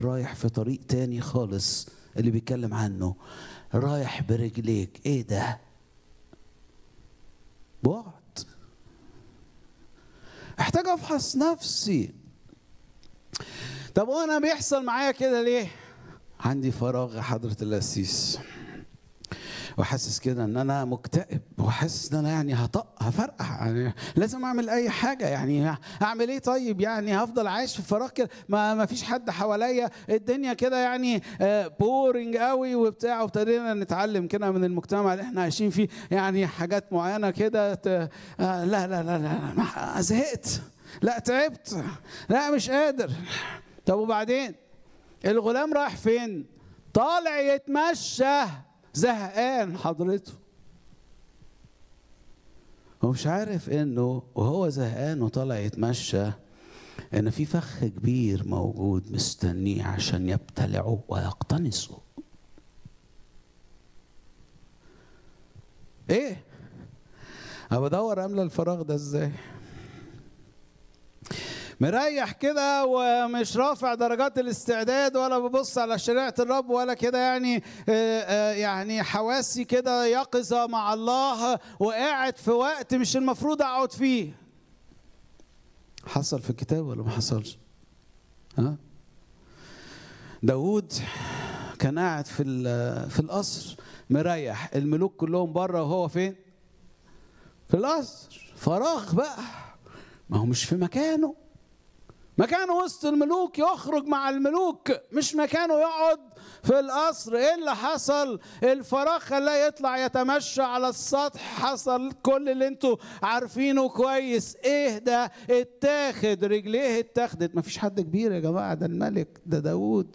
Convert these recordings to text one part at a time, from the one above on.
رايح في طريق تاني خالص اللي بيتكلم عنه رايح برجليك ايه ده بعد احتاج افحص نفسي طب وانا بيحصل معايا كده ليه عندي فراغ يا حضره القسيس وحاسس كده ان انا مكتئب وحاسس ان انا يعني هطق هفرقع يعني لازم اعمل اي حاجه يعني اعمل ايه طيب يعني هفضل عايش في فراغ كده ما, ما فيش حد حواليا الدنيا كده يعني بورنج قوي وبتاع وابتدينا نتعلم كده من المجتمع اللي احنا عايشين فيه يعني حاجات معينه كده ت- آه، لا لا لا لا ما- زهقت لا تعبت لا مش قادر طب وبعدين الغلام رايح فين طالع يتمشى زهقان حضرته هو مش عارف انه وهو زهقان وطالع يتمشى ان في فخ كبير موجود مستنيه عشان يبتلعه ويقتنصه ايه انا بدور املى الفراغ ده ازاي مريح كده ومش رافع درجات الاستعداد ولا ببص على شريعة الرب ولا كده يعني آه، آه، يعني حواسي كده يقظة مع الله وقاعد في وقت مش المفروض اقعد فيه حصل في الكتاب ولا ما حصلش ها داود كان قاعد في ال- في القصر مريح الملوك كلهم بره وهو فين في القصر فراغ بقى ما هو مش في مكانه مكانه وسط الملوك يخرج مع الملوك مش مكانه يقعد في القصر ايه اللي حصل الفراغ خلاه يطلع يتمشى على السطح حصل كل اللي انتوا عارفينه كويس ايه ده اتاخد رجليه اتاخدت مفيش حد كبير يا جماعه ده الملك ده داوود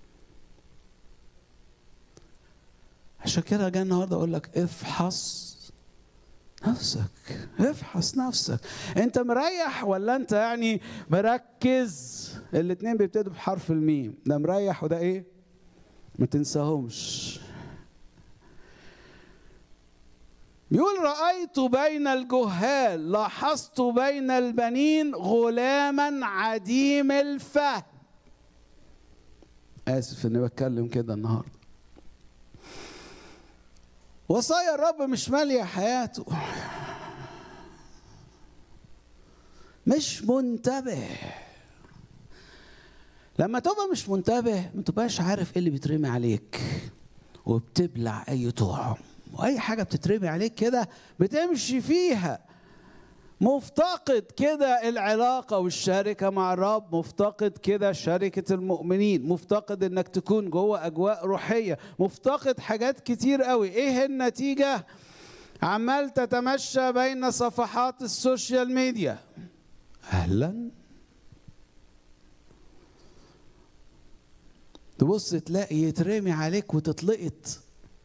عشان كده جاي النهارده اقول لك افحص نفسك افحص نفسك انت مريح ولا انت يعني مركز الاتنين بيبتدوا بحرف الميم ده مريح وده ايه ما تنساهمش بيقول رأيت بين الجهال لاحظت بين البنين غلاما عديم الفهم آسف إني بتكلم كده النهاردة وصايا الرب مش مالية حياته مش منتبه لما تبقى مش منتبه ما تبقاش عارف ايه اللي بيترمي عليك وبتبلع اي طعم واي حاجه بتترمي عليك كده بتمشي فيها مفتقد كده العلاقة والشركة مع الرب مفتقد كده شركة المؤمنين مفتقد انك تكون جوه اجواء روحية مفتقد حاجات كتير قوي ايه النتيجة عمال تتمشى بين صفحات السوشيال ميديا اهلا تبص تلاقي يترمي عليك وتتلقط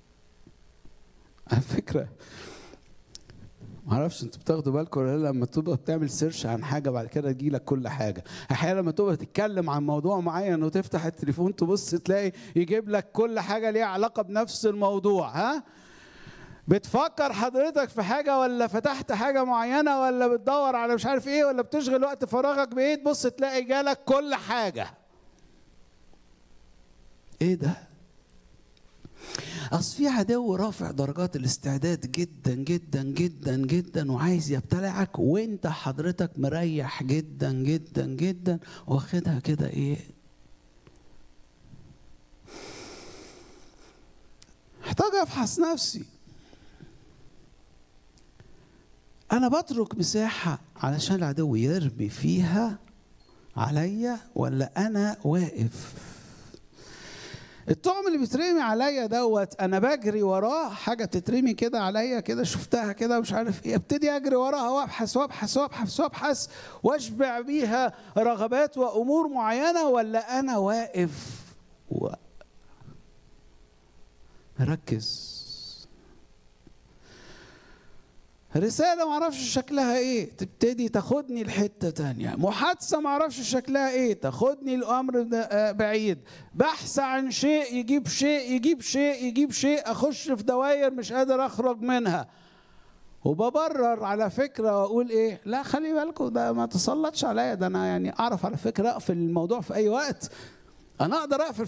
على فكره ما اعرفش انتوا بتاخدوا بالكم ولا لا لما تبقى بتعمل سيرش عن حاجه بعد كده تجي لك كل حاجه احيانا لما تبقى تتكلم عن موضوع معين وتفتح التليفون تبص تلاقي يجيب لك كل حاجه ليها علاقه بنفس الموضوع ها بتفكر حضرتك في حاجه ولا فتحت حاجه معينه ولا بتدور على مش عارف ايه ولا بتشغل وقت فراغك بايه تبص تلاقي جالك كل حاجه ايه ده اصل في عدو رافع درجات الاستعداد جدا جدا جدا جدا وعايز يبتلعك وانت حضرتك مريح جدا جدا جدا واخدها كده ايه محتاج افحص نفسي انا بترك مساحه علشان العدو يرمي فيها عليا ولا انا واقف الطعم اللي بيترمي عليا دوت انا بجري وراه حاجه بتترمي كده عليا كده شفتها كده مش عارف ايه ابتدي اجري وراها وابحث وابحث وابحث وابحث واشبع بيها رغبات وامور معينه ولا انا واقف و... مركز رسالة ما اعرفش شكلها ايه تبتدي تاخدني لحتة تانية محادثة ما اعرفش شكلها ايه تاخدني الامر ده آه، بعيد بحث عن شيء يجيب شيء يجيب شيء يجيب شيء اخش في دوائر مش قادر اخرج منها وببرر على فكرة واقول ايه لا خلي بالكم ده ما تسلطش عليا ده انا يعني اعرف على فكرة اقفل الموضوع في اي وقت انا اقدر اقفل